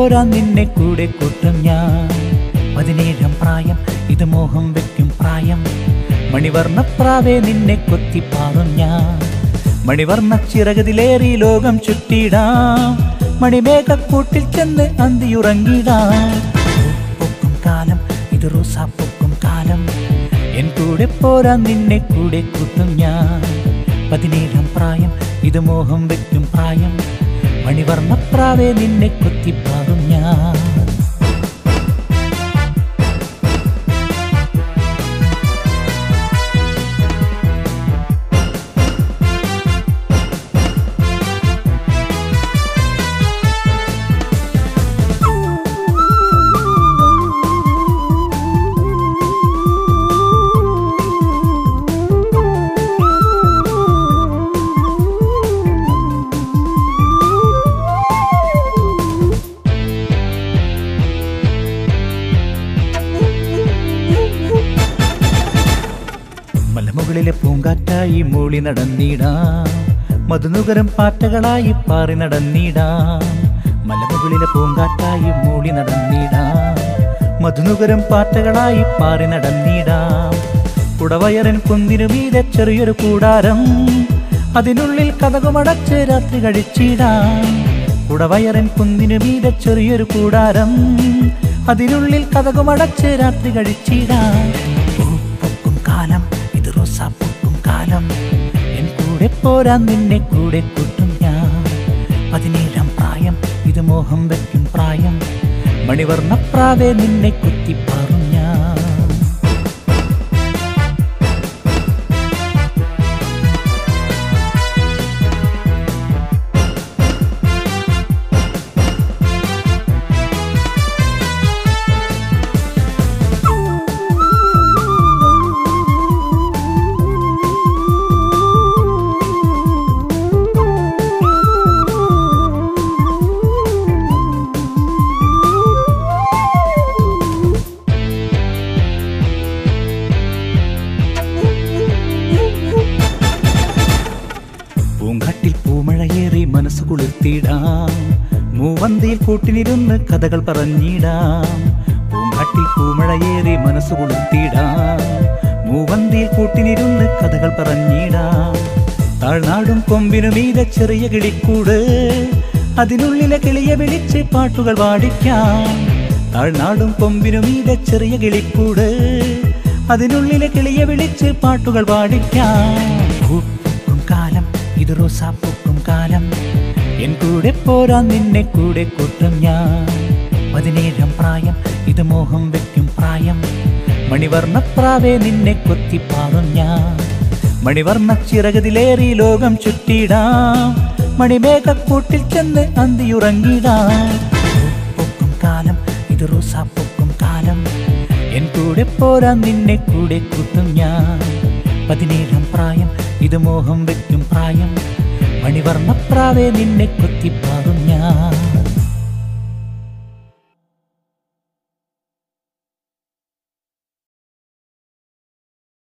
പോരാൻ നിന്നെ കൂടെ കൂട്ടും ഞാൻ പതിനേഴാം പ്രായം ഇത് മോഹം വെക്കും പ്രായം മണിവർണ്ണപ്രാവേ നിന്നെ കൊത്തിപ്പാറും ഞാൻ മണിവർണ്ണ ചിറകതിലേറി ലോകം ചുറ്റിടാം മണിമേഘക്കൂട്ടിൽ ചെന്ന് അന്തിയുറങ്ങിടാം പൊക്കും കാലം ഇത് റോസാപ്പൊക്കും കാലം എൻ കൂടെ പോരാൻ നിന്നെ കൂടെ കൂട്ടും ഞാൻ പതിനേഴാം പ്രായം ഇത് മോഹം വെക്കും പ്രായം മണിവർണ്ണപ്രാവേ നിന്നെ കൊത്തിപ്പാറും ഞാൻ മലമുകളിലെ പൂങ്കാറ്റായി മൂളി നടന്നിടാം മധുനുകരം പാറ്റകളായി പാറി നടന്നിടാം മലമുകളിലെ പൂങ്കാറ്റായി മൂളി നടന്നിടാം മധുനുകരം പാറ്റകളായി പാറി നടന്നിടാം കുടവയറൻ കുന്നിനു മീതെ ചെറിയൊരു കൂടാരം അതിനുള്ളിൽ കഥകുമടച്ച് രാത്രി കഴിച്ചിടാം കുടവയറൻ കുന്നിനു മീതെ ചെറിയൊരു കൂടാരം അതിനുള്ളിൽ കഥകുമടച്ച് രാത്രി കഴിച്ചിടാം പൂപ്പൊക്കും കാലം ഇത് റോസാപ്പൊക്കും കാലം എൻ കൂടെ പോരാൻ നിന്നെ കൂടെ കൂട്ടും ഞാൻ പതിനേഴാം പ്രായം ഇത് മോഹം വെക്കും പ്രായം മണിവർണ്ണപ്രാവേ നിന്നെ കുത്തിപ്പാറും ഞാൻ പൂങ്കാട്ടിൽ പൂമഴയേറി മനസ്സ് കുളിർത്തിടാം മൂവന്തിയിൽ കൂട്ടിനിരുന്ന് കഥകൾ പറഞ്ഞിടാം പൂങ്കാട്ടിൽ പൂമഴയേറി മനസ്സ് കുളിർത്തിടാം മൂവന്തിയിൽ കൂട്ടിനിരുന്ന് കഥകൾ പറഞ്ഞിടാം താഴ്നാടും കൊമ്പിനു മീതെ ചെറിയ കിളിക്കൂട് അതിനുള്ളിലെ കിളിയെ വിളിച്ച് പാട്ടുകൾ പാടിക്കാം താഴ്നാടും കൊമ്പിനു മീതെ ചെറിയ കിളിക്കൂട് അതിനുള്ളിലെ കിളിയെ വിളിച്ച് പാട്ടുകൾ പാടിക്കാം പൂക്കും കാലം ഇത് റോസാപ്പൂക്കും കാലം എൻ കൂടെ പോരാൻ നിന്നെ കൂടെ കൂട്ടും ഞാൻ പതിനേഴാം പ്രായം ഇത് മോഹം വെക്കും പ്രായം മണിവർണ്ണപ്രാവേ നിന്നെ കൊത്തിപ്പാറും ഞാൻ മണിവർണ്ണ ചിറകതിലേറി ലോകം ചുറ്റിടാം മണിമേഘക്കൂട്ടിൽ ചെന്ന് അന്തിയുറങ്ങിടാം പൂക്കും കാലം ഇത് റോസാപ്പൊക്കും കാലം എൻ കൂടെ പോരാൻ നിന്നെ കൂടെ കൂട്ടും ഞാൻ പതിനേഴാം പ്രായം ഇത് മോഹം വെക്കും പ്രായം മണിവർണ്ണപ്രാവേ നിന്നെ കൊത്തിപ്പാ